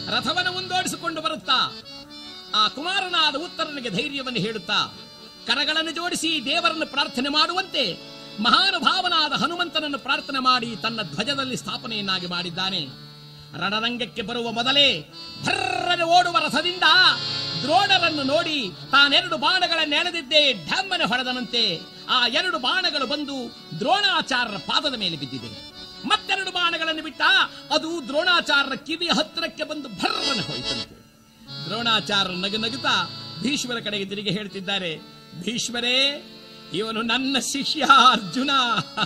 ರಥವನ್ನು ಮುಂದೋಡಿಸಿಕೊಂಡು ಬರುತ್ತಾ ಆ ಕುಮಾರನಾದ ಉತ್ತರನಿಗೆ ಧೈರ್ಯವನ್ನು ಹೇಳುತ್ತಾ ಕರಗಳನ್ನು ಜೋಡಿಸಿ ದೇವರನ್ನು ಪ್ರಾರ್ಥನೆ ಮಾಡುವಂತೆ ಮಹಾನುಭಾವನಾದ ಹನುಮಂತನನ್ನು ಪ್ರಾರ್ಥನೆ ಮಾಡಿ ತನ್ನ ಧ್ವಜದಲ್ಲಿ ಸ್ಥಾಪನೆಯನ್ನಾಗಿ ಮಾಡಿದ್ದಾನೆ ರಣರಂಗಕ್ಕೆ ಬರುವ ಮೊದಲೇ ಭರ್ರನೆ ಓಡುವ ರಥದಿಂದ ದ್ರೋಣರನ್ನು ನೋಡಿ ತಾನೆರಡು ಬಾಣಗಳ ನೆನೆದಿದ್ದೇ ಢಮ್ಮನೆ ಹೊಡೆದನಂತೆ ಆ ಎರಡು ಬಾಣಗಳು ಬಂದು ದ್ರೋಣಾಚಾರ್ಯರ ಪಾದದ ಮೇಲೆ ಬಿದ್ದಿದೆ ಮತ್ತೆರಡು ಬಾಣಗಳನ್ನು ಬಿಟ್ಟ ಅದು ದ್ರೋಣಾಚಾರ್ಯರ ಕಿವಿಯ ಹತ್ತಿರಕ್ಕೆ ಬಂದು ಭರ್ರನೆ ಹೋಯಿತಂತೆ ದ್ರೋಣಾಚಾರ್ಯ ನಗು ನಗುತ್ತಾ ಭೀಷ್ಮರ ಕಡೆಗೆ ತಿರುಗಿ ಹೇಳ್ತಿದ್ದಾರೆ ಭೀಷ್ಮರೇ ಇವನು ನನ್ನ ಶಿಷ್ಯ ಅರ್ಜುನ